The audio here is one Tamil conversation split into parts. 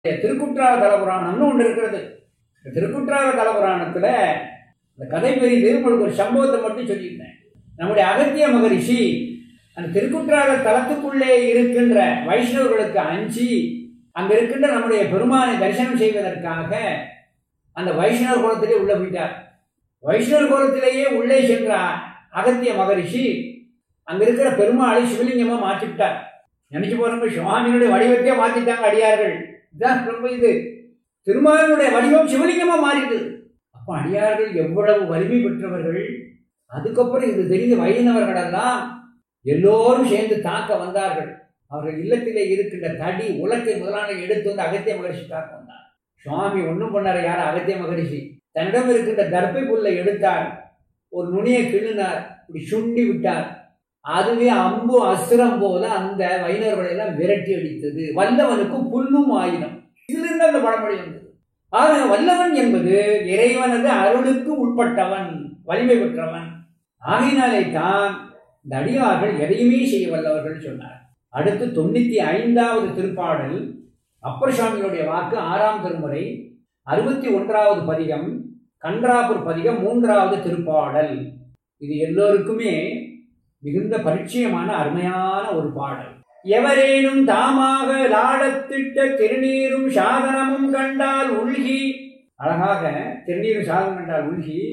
திருக்குற்றால தலபுராணம்னு ஒன்று இருக்கிறது இந்த திருக்குற்றால தலபுராணத்துல இந்த கதை பெரிது உங்களுக்கு ஒரு சம்பவத்தை மட்டும் சொல்லியிருந்தேன் நம்முடைய அகத்திய மகரிஷி அந்த திருக்குற்றால தலத்துக்குள்ளே இருக்கின்ற வைஷ்ணவர்களுக்கு அஞ்சி அங்க இருக்கின்ற நம்முடைய பெருமானை தரிசனம் செய்வதற்காக அந்த வைஷ்ணவர் குலத்திலே உள்ள போயிட்டார் வைஷ்ணவர் குலத்திலேயே உள்ளே சென்றார் அகத்திய மகரிஷி அங்க இருக்கிற பெருமாளை சிவலிங்கமா மாற்றிவிட்டார் நினைச்சு போறப்ப சுவாமியினுடைய வடிவத்தையே மாத்திட்டாங்க அடியார்கள் இதான் ரொம்ப இது திருமாலினுடைய வடிவம் சிவலிங்கமா மாறிட்டு அப்ப அடியார்கள் எவ்வளவு வலிமை பெற்றவர்கள் அதுக்கப்புறம் இது தெரிந்த வைணவர்கள் எல்லாம் எல்லோரும் சேர்ந்து தாக்க வந்தார்கள் அவர்கள் இல்லத்திலே இருக்கின்ற தடி உலக்கை முதலான எடுத்து வந்து அகத்திய மகரிஷி தாக்க வந்தார் சுவாமி ஒன்றும் பண்ணார் யார் அகத்திய மகரிஷி தன்னிடம் இருக்கின்ற தர்பை புல்லை எடுத்தார் ஒரு நுனியை கிள்ளினார் இப்படி சுண்டி விட்டார் அதுவே அம்பு அசுரம் போல அந்த வைணவர்களை எல்லாம் விரட்டி அடித்தது வல்லவனுக்கு புல்லும் ஆயினம் இதுல இருந்து அந்த பழமொழி வந்தது ஆக வல்லவன் என்பது இறைவனது அருளுக்கு உட்பட்டவன் வலிமை பெற்றவன் ஆகையினாலே தான் இந்த அடியார்கள் எதையுமே செய்ய வல்லவர்கள் சொன்னார் அடுத்து தொண்ணூத்தி ஐந்தாவது திருப்பாடல் அப்பர் சுவாமிகளுடைய வாக்கு ஆறாம் திருமுறை அறுபத்தி ஒன்றாவது பதிகம் கன்றாபுர் பதிகம் மூன்றாவது திருப்பாடல் இது எல்லோருக்குமே மிகுந்த பரிச்சயமான அருமையான ஒரு பாடல் எவரேனும் தாமாக லாடத்திட்ட திருநீரும் சாதனமும் கண்டால் உள்கி அழகாக திருநீரும் சாதனம் கண்டால் உள்கி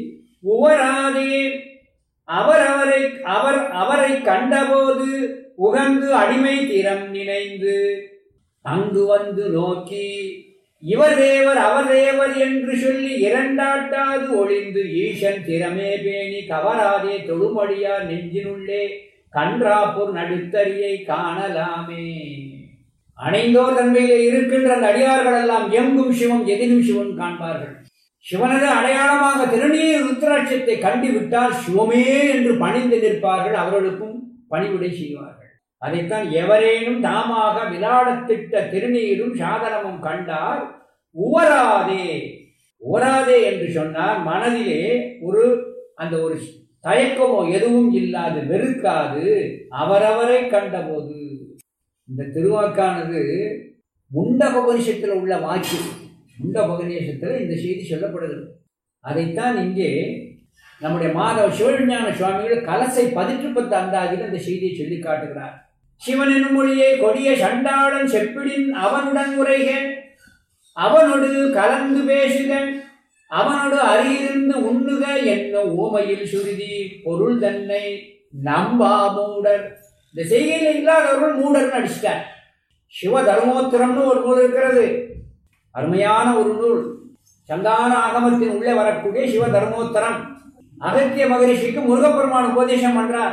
உவராதே அவர் அவரை அவர் அவரை கண்டபோது உகந்து அடிமை திறம் நினைந்து அங்கு வந்து நோக்கி இவர் தேவர் அவர் தேவர் என்று சொல்லி இரண்டாட்டாது ஒளிந்து ஈசன் திறமே பேணி கவராதே தொழுமடியார் நெஞ்சினுள்ளே கன்றாப்பூர் நடுத்தறியை காணலாமே அணைந்தோர் தன்மையிலே இருக்கின்ற அந்த அடியார்கள் எல்லாம் எங்கும் சிவம் எதிரும் சிவம் காண்பார்கள் சிவனது அடையாளமாக திருநீர் ருத்ராட்சத்தை கண்டுவிட்டால் சிவமே என்று பணிந்து நிற்பார்கள் அவர்களுக்கும் பணிவிடை செய்வார்கள் அதைத்தான் எவரேனும் தாமாக விளாடத்திட்ட திருநீரும் சாதனமும் கண்டால் உவராதே உவராதே என்று சொன்னால் மனதிலே ஒரு அந்த ஒரு தயக்கமோ எதுவும் இல்லாது வெறுக்காது அவரவரை கண்டபோது இந்த திருவாக்கானது முண்டபகனிஷத்தில் உள்ள வாக்கு முண்டபகனிஷத்தில் இந்த செய்தி சொல்லப்படுகிறது அதைத்தான் இங்கே நம்முடைய மாதவ சிவஞான சுவாமிகள் கலசை பதிற்று பத்து அந்தாதில் அந்த செய்தியை சொல்லி காட்டுகிறார் சிவன் எனும் மொழியை கொடிய சண்டாளன் செப்பிடின் அவனுடன் உரைக அவனோடு கலந்து பேசுக அவனோடு அருகிருந்து உண்ணுக என்ன ஓமையில் சுருதி பொருள் தன்னை நம்பா மூடர் இந்த செய்கையில் இல்லாதவர்கள் மூடர்னு அடிச்சிட்டார் சிவ தர்மோத்திரம்னு ஒரு நூல் இருக்கிறது அருமையான ஒரு நூல் சந்தான ஆகமத்தின் உள்ளே வரக்கூடிய சிவ தர்மோத்தரம் அகத்திய மகரிஷிக்கு முருகப்பெருமான் உபதேசம் பண்றார்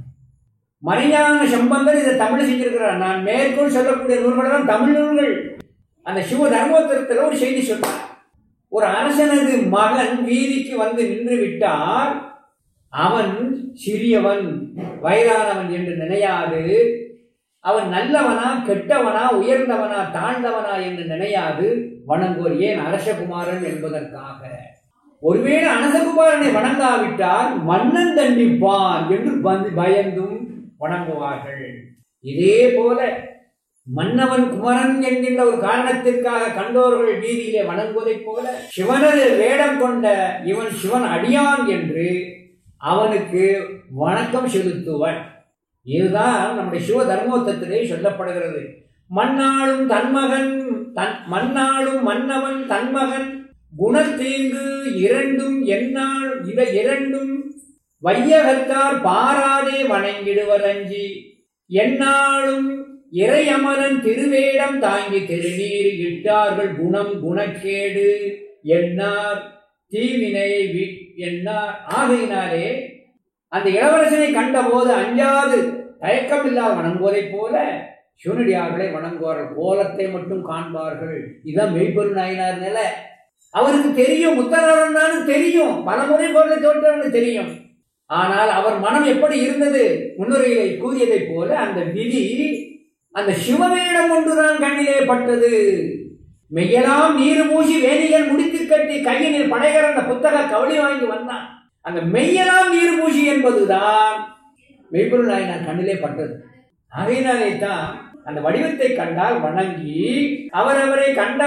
மரிஞான சம்பந்தர் இதை தமிழ் செஞ்சிருக்கிறார் நான் மேற்கோள் சொல்லக்கூடிய நூல்கள் தான் தமிழ் நூல்கள் அந்த சிவ தர்மோத்தரத்தில் ஒரு செய்தி சொன்னார் ஒரு அரசனது மகன் வீதிக்கு வந்து நின்று விட்டால் அவன் சிறியவன் வயதானவன் என்று நினையாது அவன் நல்லவனா கெட்டவனா உயர்ந்தவனா தாழ்ந்தவனா என்று நினையாது வணங்குவோர் ஏன் அரசகுமாரன் என்பதற்காக ஒருவேளை அனசகுமாரனை வணங்காவிட்டால் மன்னன் தண்டிப்பான் என்று வந்து பயந்தும் வணங்குவார்கள் இதே போல மன்னவன் குமரன் என்கின்ற ஒரு காரணத்திற்காக கண்டோர்கள் வீதியிலே வணங்குவதைப் போல சிவனது வேடம் கொண்ட இவன் சிவன் அடியான் என்று அவனுக்கு வணக்கம் செலுத்துவன் இதுதான் நம்முடைய சிவ தர்மோத்தத்திலே சொல்லப்படுகிறது மண்ணாளும் தன்மகன் தன் மண்ணாளும் மன்னவன் தன்மகன் குணத்தீங்கு இரண்டும் என்னால் இவை இரண்டும் வையகத்தார் பாராதே வணங்கிடுவரஞ்சி என்னாலும் இறையமலன் திருவேடம் தாங்கி திருநீர் இட்டார்கள் குணம் குணக்கேடு என்னார் தீவினையை வி என்னார் ஆகையினாலே அந்த இளவரசனை கண்டபோது அஞ்சாது தயக்கமில்லாத வணங்குவதைப் போல சிவனடியார்களை வணங்குவார்கள் கோலத்தை மட்டும் காண்பார்கள் இதான் மெய்ப்பொருள் நாயனார் நிலை அவருக்கு தெரியும் முத்தரவன் தெரியும் பல முறை பொருளை தோற்றவனுக்கு தெரியும் ஆனால் அவர் மனம் எப்படி இருந்தது முன்னுரையிலே கூறியதைப் போல அந்த விதி அந்த சிவவேடம் ஒன்றுதான் கண்ணிலே பட்டது மெய்யெல்லாம் நீர் மூசி வேணிகள் முடித்து கட்டி கையினில் படைகிற அந்த புத்தக கவலி வாங்கி வந்தான் அந்த மெய்யெல்லாம் நீர் மூசி என்பதுதான் மெய்ப்பொருள் நாயனார் கண்ணிலே பட்டது ஆகையினாலே தான் அந்த வடிவத்தை கண்டால் வணங்கி அவரவரை கண்ட